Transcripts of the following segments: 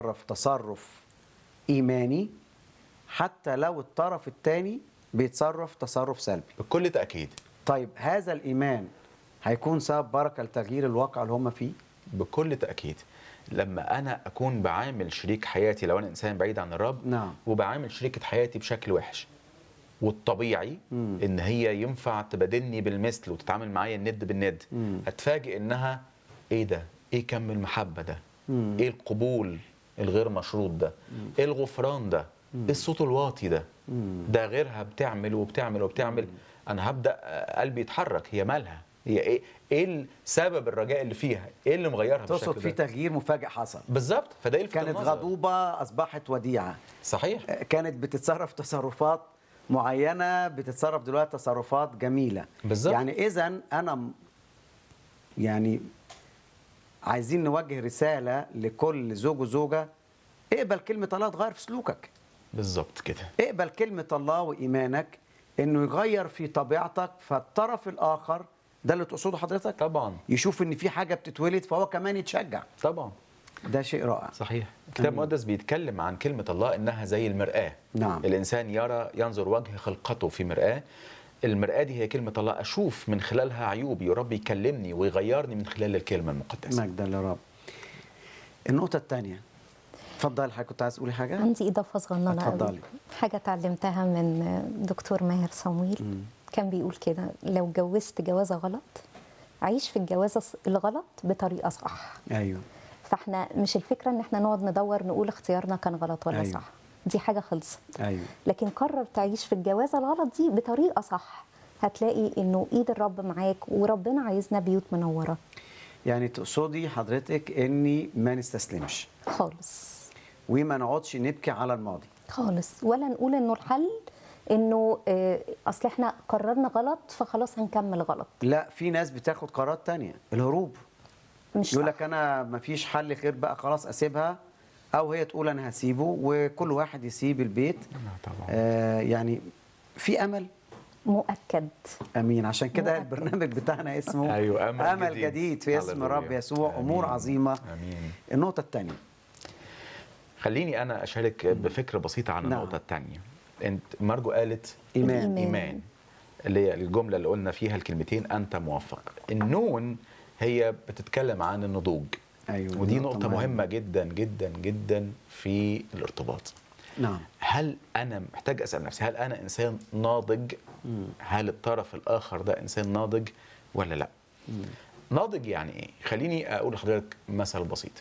تصرف تصرف ايماني حتى لو الطرف الثاني بيتصرف تصرف سلبي بكل تاكيد طيب هذا الايمان هيكون سبب بركه لتغيير الواقع اللي هم فيه بكل تاكيد لما انا اكون بعامل شريك حياتي لو انا انسان بعيد عن الرب نعم. وبعامل شريكه حياتي بشكل وحش والطبيعي مم. ان هي ينفع تبادلني بالمثل وتتعامل معايا الند بالند مم. اتفاجئ انها ايه ده ايه كم المحبه ده مم. ايه القبول الغير مشروط ده ايه الغفران ده ايه الصوت الواطي ده مم. ده غيرها بتعمل وبتعمل وبتعمل انا هبدا قلبي يتحرك هي مالها هي ايه ايه السبب الرجاء اللي فيها ايه اللي مغيرها تقصد بالشكل في ده تغيير مفاجئ حصل بالظبط فده يلفت كانت النظر. غضوبه اصبحت وديعه صحيح كانت بتتصرف تصرفات معينه بتتصرف دلوقتي تصرفات جميله بالظبط. يعني اذا انا م- يعني عايزين نوجه رساله لكل زوج وزوجه اقبل كلمه الله تغير في سلوكك بالظبط كده اقبل كلمه الله وايمانك انه يغير في طبيعتك فالطرف الاخر ده اللي تقصده حضرتك طبعا يشوف ان في حاجه بتتولد فهو كمان يتشجع طبعا ده شيء رائع صحيح الكتاب المقدس بيتكلم عن كلمة الله إنها زي المرآة نعم. الإنسان يرى ينظر وجه خلقته في مرآة المرآة دي هي كلمة الله أشوف من خلالها عيوبي ورب يكلمني ويغيرني من خلال الكلمة المقدسة مجدا للرب النقطه الثانيه اتفضل حضرتك كنت عايز تقولي حاجه عندي اضافه صغننه اتفضلي. قوي حاجه اتعلمتها من دكتور ماهر صمويل كان بيقول كده لو اتجوزت جوازه غلط عيش في الجوازه الغلط بطريقه صح ايوه فاحنا مش الفكره ان احنا نقعد ندور نقول اختيارنا كان غلط ولا أيوة. صح دي حاجه خلصت ايوه لكن قرر تعيش في الجوازه الغلط دي بطريقه صح هتلاقي انه ايد الرب معاك وربنا عايزنا بيوت منوره يعني تقصدي حضرتك اني ما نستسلمش خالص وما نقعدش نبكي على الماضي خالص ولا نقول انه الحل انه آه، اصل احنا قررنا غلط فخلاص هنكمل غلط لا في ناس بتاخد قرارات تانية الهروب مش يقول صح. لك انا ما فيش حل خير بقى خلاص اسيبها او هي تقول انا هسيبه وكل واحد يسيب البيت طبعا آه يعني في امل مؤكد امين عشان كده مؤكد. البرنامج بتاعنا اسمه أيوة، أمل امل جديد. جديد في اسم هللويا. الرب يسوع امور آمين. عظيمه آمين النقطه الثانيه خليني أنا أشارك بفكرة بسيطة عن نعم. النقطة الثانية أنت مارجو قالت ايمان الإيمان. إيمان اللي هي الجملة اللي قلنا فيها الكلمتين أنت موفق النون هي بتتكلم عن النضوج ايوه ودي دي نقطة مهمة جدا جدا جدا في الارتباط نعم هل انا محتاج اسال نفسي هل انا انسان ناضج هل الطرف الاخر ده انسان ناضج ولا لا ناضج يعني ايه خليني اقول لحضرتك مثل بسيط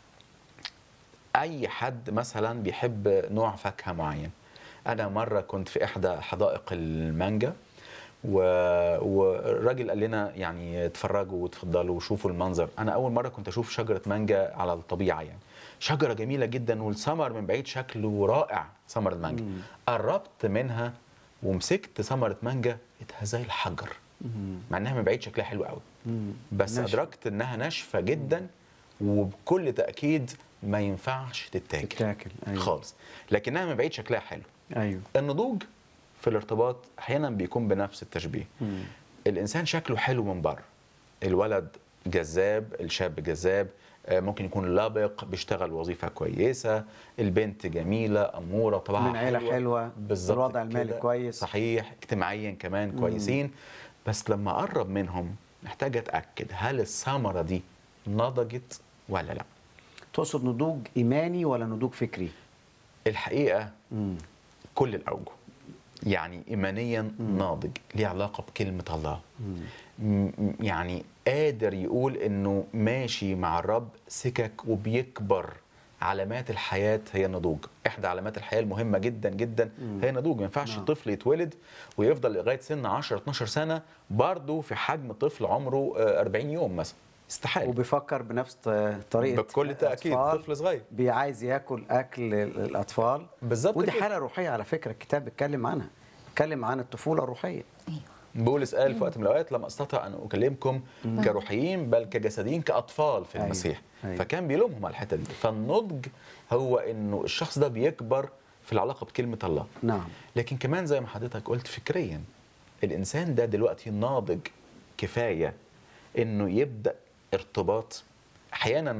اي حد مثلا بيحب نوع فاكهه معين انا مره كنت في احدى حدائق المانجا و... والراجل قال لنا يعني اتفرجوا وتفضلوا وشوفوا المنظر انا اول مره كنت اشوف شجره مانجا على الطبيعه يعني شجره جميله جدا والثمر من بعيد شكله رائع ثمر المانجا قربت منها ومسكت ثمره مانجا لقيتها زي الحجر مع انها من بعيد شكلها حلو قوي بس ناشفة. ادركت انها ناشفه جدا وبكل تاكيد ما ينفعش تتاكل تتاكل ايوه خالص لكنها من بعيد شكلها حلو ايوه النضوج في الارتباط احيانا بيكون بنفس التشبيه مم. الانسان شكله حلو من بره الولد جذاب الشاب جذاب آه، ممكن يكون لابق بيشتغل وظيفه كويسه البنت جميله اموره طبعا من عيلة حلوة، بالظبط الوضع المالي كده. كويس. صحيح اجتماعيا كمان كويسين بس لما اقرب منهم محتاج اتاكد هل الثمره دي نضجت ولا لا تقصد نضوج ايماني ولا نضوج فكري الحقيقه مم. كل الاوجه يعني ايمانيا ناضج ليه علاقه بكلمه الله م- يعني قادر يقول انه ماشي مع الرب سكك وبيكبر علامات الحياه هي النضوج احدى علامات الحياه المهمه جدا جدا هي النضوج ما ينفعش نعم. طفل يتولد ويفضل لغايه سن 10 12 سنه برضه في حجم طفل عمره آه، 40 يوم مثلا استحاله وبيفكر بنفس ط- طريقه بكل تاكيد الأطفال. طفل صغير بيعايز ياكل اكل الاطفال بالظبط ودي كده. حاله روحيه على فكره الكتاب بيتكلم عنها بيتكلم عن الطفوله الروحيه ايوه بولس قال في وقت من الاوقات لم استطع ان اكلمكم كروحيين بل كجسديين كاطفال في أيوة. المسيح أيوة. فكان بيلومهم على الحته دي فالنضج هو انه الشخص ده بيكبر في العلاقه بكلمه الله نعم لكن كمان زي ما حضرتك قلت فكريا الانسان ده دلوقتي ناضج كفايه انه يبدا ارتباط احيانا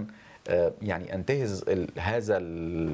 آه، يعني انتهز ال- هذا ال-